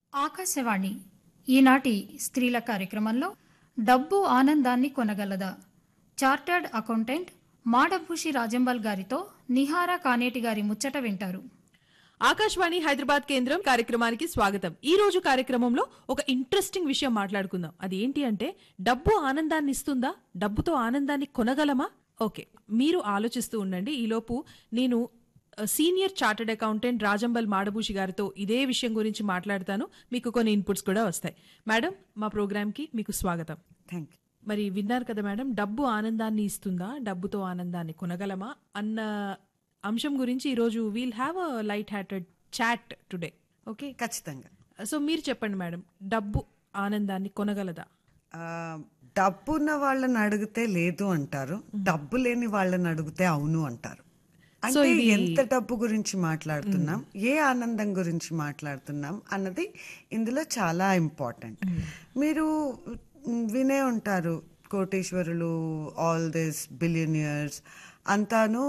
ఆకాశవాణి ఈనాటి స్త్రీల కార్యక్రమంలో డబ్బు ఆనందాన్ని కొనగలదా చార్టర్డ్ అకౌంటెంట్ మాడభూషి రాజంబల్ గారితో నిహారా కానేటి గారి ముచ్చట వింటారు ఆకాశవాణి హైదరాబాద్ కేంద్రం కార్యక్రమానికి స్వాగతం ఈ రోజు కార్యక్రమంలో ఒక ఇంట్రెస్టింగ్ విషయం మాట్లాడుకుందాం అది ఏంటి అంటే డబ్బు ఆనందాన్ని ఇస్తుందా డబ్బుతో ఆనందాన్ని కొనగలమా ఓకే మీరు ఆలోచిస్తూ ఉండండి ఈలోపు నేను ఆ, senior chartered accountant Rajambal Madabhushi గారితో ఇదే విషయం గురించి మాట్లాడతాను మీకు కొన్ని ఇన్పుట్స్ కూడా వస్తాయి మేడం మా ప్రోగ్రామ్కి మీకు స్వాగతం థ్యాంక్ యూ మరి విన్నారు కదా మేడం డబ్బు ఆనందాన్ని ఇస్తుందా డబ్బుతో ఆనందాన్ని కొనగలమా అన్న అంశం గురించి ఈరోజు we'll have a light hearted chat today okay ఖచ్చితంగా సో మీరు చెప్పండి మేడం డబ్బు ఆనందాన్ని కొనగలదా ఆ, డబ్బు ఉన్న వాళ్ళని అడిగితే లేదు అంటారు డబ్బు లేని వాళ్ళని అడిగితే అవును అంటారు సో అంటే ఇది- ఎంత డబ్బు గురించి మాట్లాడుతున్నాం ఏ ఆనందం గురించి మాట్లాడుతున్నాం అన్నది ఇందులో చాలా ఇంపార్టెంట్ మీరు మ్, వినే ఉంటారు కోటీశ్వరులు ఆల్ దిస్ బిలియనియర్స్ అంతాను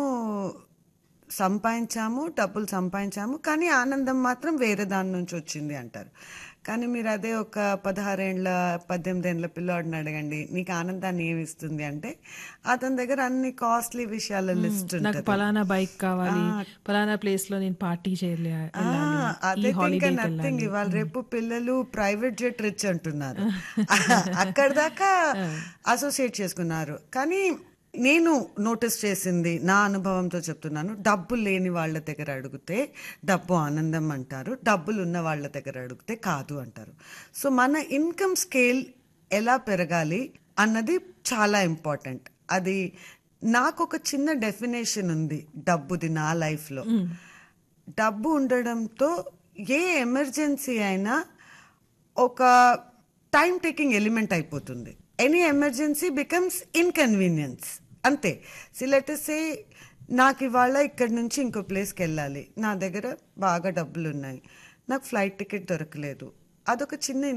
సంపాదించాము డబ్బులు సంపాదించాము కానీ ఆనందం మాత్రం వేరే దాని నుంచి వచ్చింది అంటారు కానీ మీరు అదే ఒక పదహారేండ్ల పద్దెనిమిదేండ్ల పిల్లోడిని అడగండి నీకు ఆనందాన్ని ఏమి ఇస్తుంది అంటే అతని దగ్గర అన్ని కాస్ట్లీ విషయాల లిస్ట్ నాకు ఉంటుంది పలానా బైక్ కావాలి పలానా ప్లేస్ లో నేను పార్టీ చేయలే వెళ్ళాలి, అదే ఈ హాలిడే నథింగ్ ఇవాళ రేపు పిల్లలు ప్రైవేట్ జెట్ రిచ్ అంటున్నారు అక్కడ దాకా అసోసియేట్ చేసుకున్నారు కానీ నేను నోటీస్ చేసింది నా అనుభవంతో చెప్తున్నాను డబ్బు లేని వాళ్ళ దగ్గర అడిగితే డబ్బు ఆనందం అంటారు డబ్బులు ఉన్న వాళ్ళ దగ్గర అడిగితే కాదు అంటారు సో మన ఇన్కమ్ స్కేల్ ఎలా పెరగాలి అన్నది చాలా ఇంపార్టెంట్ అది నాకు ఒక చిన్న డెఫినేషన్ ఉంది డబ్బుది నా లైఫ్లో డబ్బు ఉండడంతో ఏ ఎమర్జెన్సీ అయినా ఒక టైం టేకింగ్ ఎలిమెంట్ అయిపోతుంది ఎనీ ఎమర్జెన్సీ బికమ్స్ ఇన్కన్వీనియన్స్ అంతే సిలెటసే నాకు ఇవాళ ఇక్కడి నుంచి ఇంకో ప్లేస్కి వెళ్ళాలి నా దగ్గర బాగా డబ్బులు ఉన్నాయి నాకు ఫ్లైట్ టికెట్ దొరకలేదు అదొక చిన్న